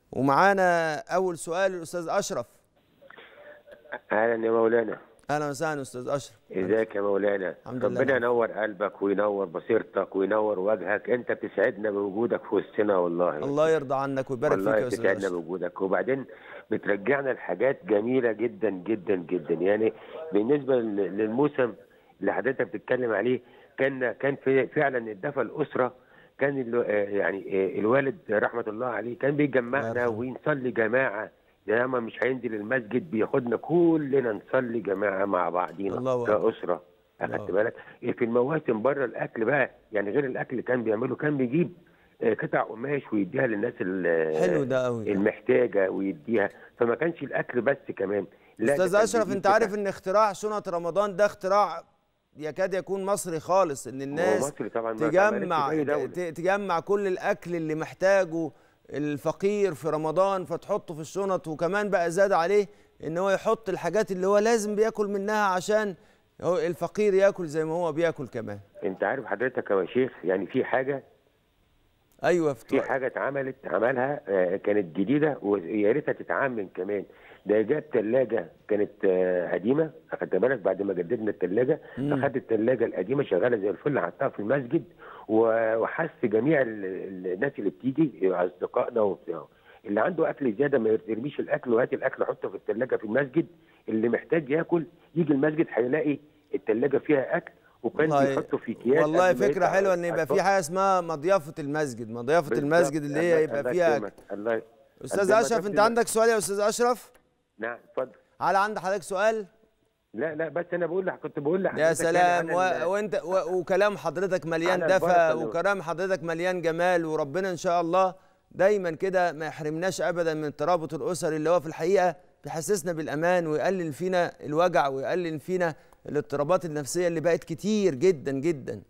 ومعانا اول سؤال الاستاذ اشرف اهلا يا مولانا اهلا وسهلا استاذ اشرف ازيك يا مولانا الحمد لله. ربنا ينور قلبك وينور بصيرتك وينور وجهك انت بتسعدنا بوجودك في وسطنا والله الله يرضى عنك ويبارك فيك والله يا استاذ بتسعدنا اشرف بوجودك وبعدين بترجعنا لحاجات جميله جدا جدا جدا يعني بالنسبه لل- للموسم اللي حضرتك بتتكلم عليه كان كان في فعلا الدفى الاسره كان ال- آه يعني آه الوالد رحمه الله عليه كان الله بيجمعنا يرحمه. ونصلي جماعه لما مش هينزل المسجد بياخدنا كلنا نصلي جماعه مع بعضينا الله أكبر. كاسره اخدت الله. بالك في المواسم بره الاكل بقى يعني غير الاكل اللي كان بيعمله كان بيجيب آه، قطع قماش ويديها للناس ال- حلو ده قوي المحتاجه ويديها فما كانش الاكل بس كمان لا استاذ ده كان اشرف بيجيب انت عارف قطع- ان اختراع شنط رمضان ده اختراع يكاد يكون مصري خالص ان الناس مصر طبعا ما تجمع اتعملتش في أي دولة. ت- تجمع كل الاكل اللي محتاجه الفقير في رمضان فتحطه في الشنط وكمان بقى زاد عليه ان هو يحط الحاجات اللي هو لازم بياكل منها عشان هو الفقير ياكل زي ما هو بياكل كمان انت عارف حضرتك يا شيخ يعني في حاجه ايوه في فتوح. حاجه اتعملت عملها آه، كانت جديده ويا ريتها تتعمم كمان ده جاب ثلاجه كانت آه، قديمه اخدت بالك بعد ما جددنا الثلاجه فخد الثلاجه القديمه شغاله زي الفل حطها في المسجد و- وحث جميع ال- ال- الناس اللي بتيجي اصدقائنا وبتاع اللي عنده اكل زياده ما يرميش الاكل وهات الاكل حطه في الثلاجه في المسجد اللي محتاج ياكل يجي المسجد هيلاقي الثلاجه فيها اكل وكان والله بيحطه في اكياس والله قبل ما فكره يطلع حلوه ان يبقى في على حاجه اسمها مضيافه المسجد مضيافه بالظبط. المسجد اللي هي الله- يبقى الله فيها يكرمك. الله استاذ الله اشرف انت يكرمك. عندك سؤال يا استاذ اشرف نعم اتفضل هل عند حضرتك سؤال لا لا بس انا بقول لك كنت بقول لحضرتك يا يعني سلام عن ال- و... وانت و... وكلام حضرتك مليان على دفى البركة اللي- وكلام حضرتك مليان جمال وربنا ان شاء الله دايما كده ما يحرمناش ابدا من الترابط الاسري اللي هو في الحقيقه بيحسسنا بالامان ويقلل فينا الوجع ويقلل فينا الاضطرابات النفسيه اللي بقت كتير جدا جدا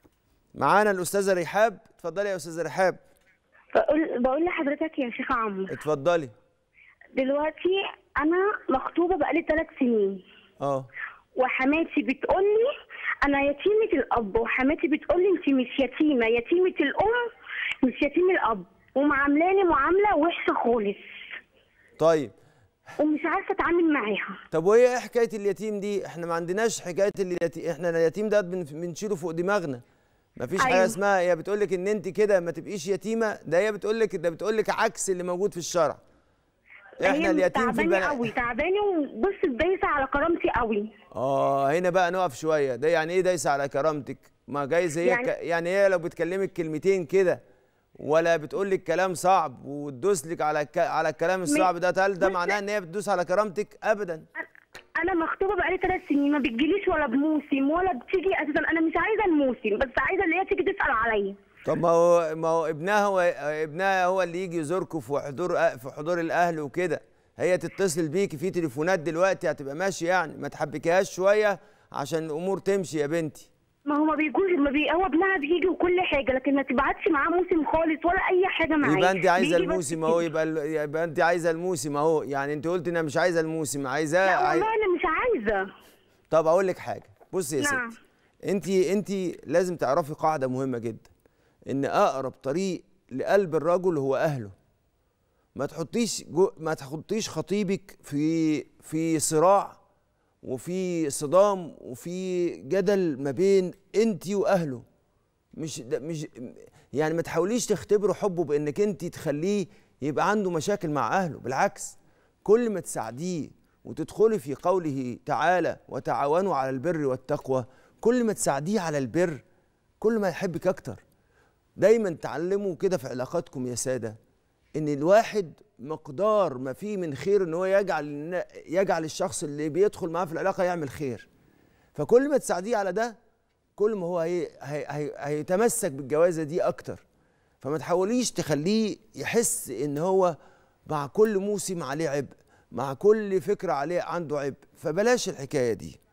معانا الاستاذه رحاب اتفضلي يا استاذه رحاب بقول بقول لحضرتك يا شيخ عمرو اتفضلي دلوقتي انا مخطوبه بقالي ثلاث سنين اه وحماتي بتقول لي انا يتيمه الاب وحماتي بتقول لي انت مش يتيمه يتيمه الام مش يتيم الاب ومعاملاني معامله وحشه خالص طيب ومش عارفه اتعامل معاها طب وايه إيه حكايه اليتيم دي احنا ما عندناش حكايه اليتيم احنا اليتيم ده بن- بنشيله فوق دماغنا ما فيش حاجه أيوة. اسمها هي بتقول لك ان انت كده ما تبقيش يتيمه ده هي بتقول لك ده بتقول لك عكس اللي موجود في الشرع احنا هي اليتيم في تعبانه البنات قوي تعبانه وبص دايسه على كرامتي قوي اه هنا بقى نقف شويه ده يعني ايه دايسه على كرامتك ما جايز هي يعني, يعني- ك... يعني هي لو بتكلمك كلمتين كده ولا بتقول لك كلام صعب وتدوس لك على الك... على الكلام الصعب ده هل ده بص- معناه ان هي بتدوس على كرامتك ابدا انا مخطوبه بقالي ثلاث سنين ما بتجيليش ولا بموسم ولا بتيجي اساسا انا مش عايزه الموسم بس عايزه اللي هي تيجي تسال عليا طب ما هو ما هو ابنها هو ابنها هو اللي يجي يزوركم في حضور في حضور الاهل وكده هي تتصل بيكي في تليفونات دلوقتي هتبقى ماشي يعني ما تحبكيهاش شويه عشان الامور تمشي يا بنتي ما هو ما بيجوش ما بي... هو ابنها بيجي وكل حاجه لكن ما تبعتش معاه موسم خالص ولا اي حاجه معاه يبقى انت عايزه بيجي بس الموسم اهو كده. يبقى ال- يبقى انت عايزه الموسم اهو يعني انت قلت انا مش عايزه الموسم عايزاه لا عاي... والله انا مش عايزه طب اقول لك حاجه بصي يا نعم. ستي انت انت لازم تعرفي قاعده مهمه جدا ان اقرب طريق لقلب الرجل هو اهله ما تحطيش جو ما تحطيش خطيبك في في صراع وفي صدام وفي جدل ما بين انت واهله مش ده مش يعني ما تحاوليش تختبروا حبه بانك انت تخليه يبقى عنده مشاكل مع اهله بالعكس كل ما تساعديه وتدخلي في قوله تعالى وتعاونوا على البر والتقوى كل ما تساعديه على البر كل ما يحبك اكتر دايما تعلموا كده في علاقاتكم يا ساده ان الواحد مقدار ما فيه من خير ان هو يجعل يجعل الشخص اللي بيدخل معاه في العلاقه يعمل خير فكل ما تساعديه على ده كل ما هو هي هي هي هيتمسك بالجوازه دي اكتر فما تحاوليش تخليه يحس ان هو مع كل موسم عليه عبء مع كل فكره عليه عنده عبء فبلاش الحكايه دي